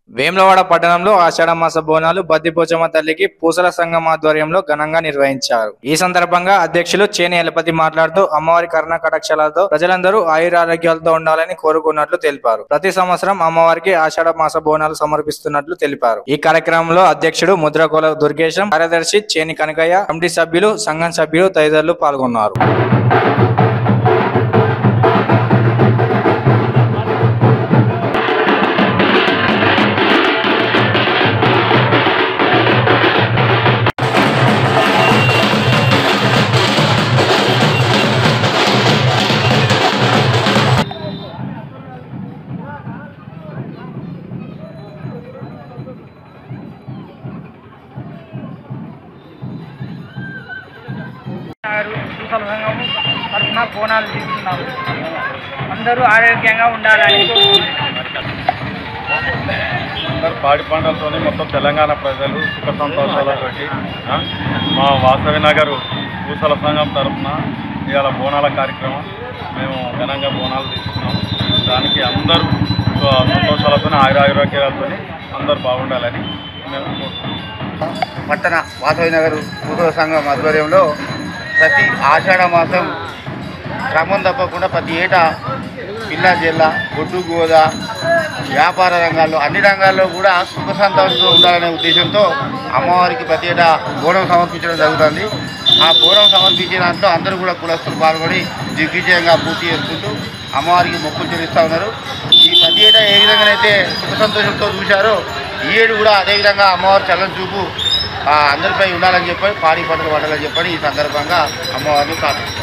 వేములవాడ పట్టణంలో ఆషాఢ మాస బోనాలు బద్దిపోచమ్మ తల్లికి పూసల సంఘం ఆధ్వర్యంలో ఘనంగా నిర్వహించారు ఈ సందర్భంగా అధ్యక్షులు చేని ఎలపతి మాట్లాడుతూ అమ్మవారి కరుణ కటాక్షాలతో ప్రజలందరూ ఆయురారోగ్యాలతో ఉండాలని కోరుకున్నట్లు తెలిపారు ప్రతి సంవత్సరం అమ్మవారికి ఆషాఢ మాస బోనాలు సమర్పిస్తున్నట్లు తెలిపారు ఈ కార్యక్రమంలో అధ్యక్షుడు ముద్రకోల దుర్గేశం కార్యదర్శి చేని కనకయ్య కమిటీ సభ్యులు సంఘం సభ్యులు తదితరులు పాల్గొన్నారు గారు పూసల సంఘం తరఫున బోనాలు తీసుకున్నాము అందరూ ఆరోగ్యంగా ఉండాలని అందరు పాడి పంటలతోనే మొత్తం తెలంగాణ ప్రజలు సుఖ సంతోషాలతో మా వాసవి నగర్ పూసల సంఘం తరఫున ఇవాళ బోనాల కార్యక్రమం మేము ఘనంగా బోనాలు తీసుకున్నాం దానికి అందరూ సుఖ సంతోషాలతో ఆయురారోగ్యాలతో అందరూ బాగుండాలని మేము కోరుకుంటున్నాం పట్టణ వాసవి నగర్ పూర్వ సంఘం ఆధ్వర్యంలో ప్రతి ఆషాఢ మాసం క్రమం తప్పకుండా ప్రతి ఏటా పిల్ల జిల్లా బొడ్డు గోద వ్యాపార రంగాల్లో అన్ని రంగాల్లో కూడా సుఖ సంతోషంతో ఉండాలనే ఉద్దేశంతో అమ్మవారికి ప్రతి ఏటా బోనం సమర్పించడం జరుగుతుంది ఆ బోనం సమర్పించిన దాంట్లో అందరూ కూడా కులస్తులు పాల్గొని దిగ్విజయంగా పూర్తి చేసుకుంటూ అమ్మవారికి మొక్కులు చెల్లిస్తూ ఉన్నారు ఈ ప్రతి ఏటా ఏ విధంగానైతే సుఖ సంతోషంతో చూశారో ఈ ఏడు కూడా అదేవిధంగా అమ్మవారి చల్లని చూపు ఆ, అందరిపై ఉండాలని చెప్పి పాడి పంటలు పండాలని చెప్పని ఈ సందర్భంగా అమ్మవారిని ప్రార్థిస్తున్నాం